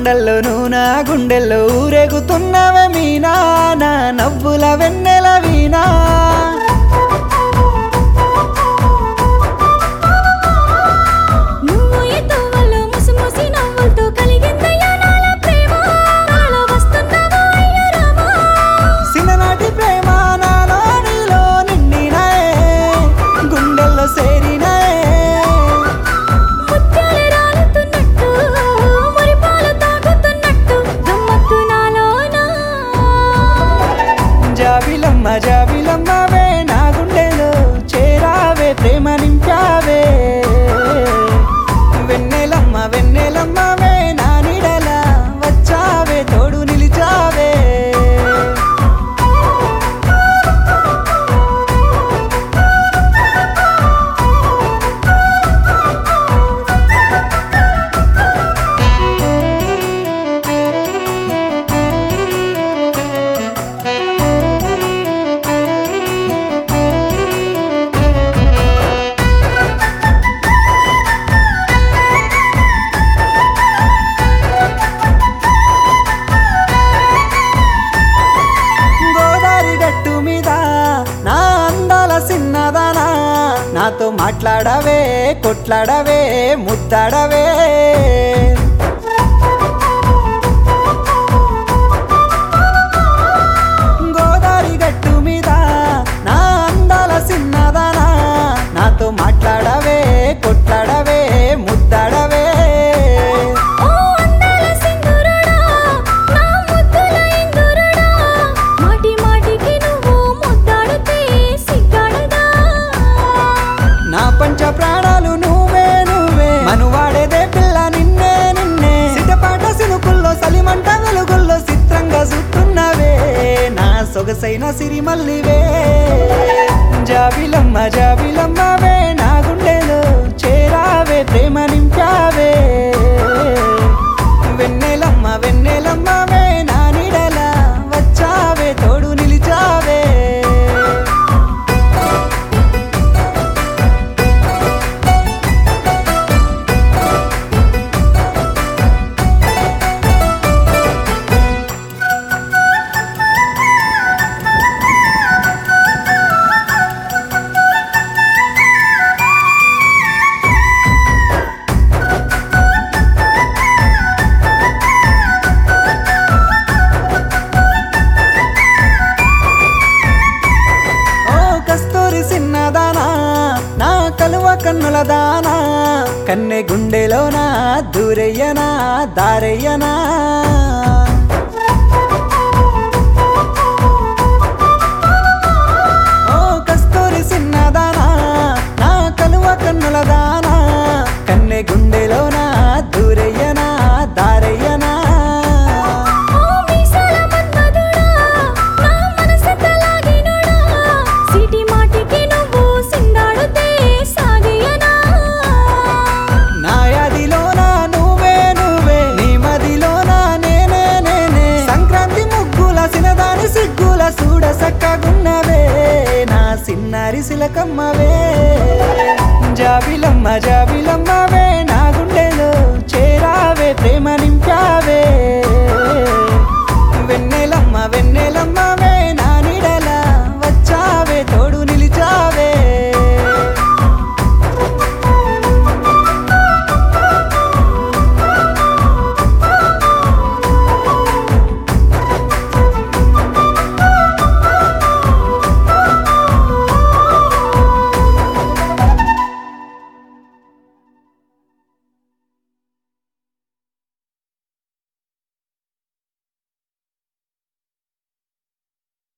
కొండల్లో నూనా గుండెల్లో ఊరేగుతున్నవే మీనా నా నవ్వుల వెన్నెల వీణా నువ్వు ఈ తోవల్లో ముసిముసి నవ్వులతో కలిగిందయ్యా నాల ప్రేమ నాలో వస్తున్నావా అయ్యా రామా సిననాటి ప్రేమ నాలో నీలో నిండినాయే గుండెల్లో సేరినాయే ముత్యాలు రాలుతున్నట్టు మురిపాలు తాగుతున్నట్టు గమ్మత్తు నాలోనా జాబిలమ్మ జాబిలమ్మవే నా గుండెలో చేరావే ప్రేమ నింపావే వెన్నెలమ్మ వెన్నెలమ్మవే నా నీడల వచ్చావే తోడు నిలిచావే గోదావరి గట్టు మీద నా అందాల సిన్నదానా నాతో మాట్లాడవే కొట్లాడవే ముద్దాడవే గోదావరి గట్టు మీద నా అందాల సిన్నదానా నాతో మాట్లాడవే కొట్లాడవే ముద్దాడవే ఓ అందాల సింధూరుడా నా ముద్దుల ఇందురుడా మాటి మాటికి నువ్వు ముద్దాడితే సిగ్గాడదా నా పంచ ప్రాణాలు నువ్వే నువ్వే మనువాడేదే పిల్ల నిన్నే నిన్నే సిటపాట సినుకుల్లో సలిమంట వెలుగుల్లో చిత్రంగా చూస్తున్నవే నా సొగసైన సిరిమల్లివే జాబిలమ్మ జాబిలమ్మవే నా గుండెలో చేరావే ప్రేమ నింపావే వెన్నెలమ్మ వెన్నెలమ్మవే నా నీడల వచ్చావే తోడు నిలిచావే ఓ కస్తూరి సిన్నదానా నా కలువ కన్నుల దానా కన్నె గుండెలోనా దూరయ్యనా దారయ్యనా ఓ కస్తూరి సిన్నదానా నా కలువ కన్నుల దానా కన్నె గుండెలోనా దూరయ్యనా దారయ్యనా ఓ మీసాల మన్మధుడా నా మనసెంత లాగినోడా సిటి మాటికి నువ్వు సింగాడితే సాగియనా నాయదిలోనా నువ్వే నువ్వే నీ మదిలోనా నేనే నేనే సంక్రాంతి ముగ్గుల సినదాని సిగ్గుల చూడ సక్కగున్నవే నా సిన్నారి సిలకమ్మవే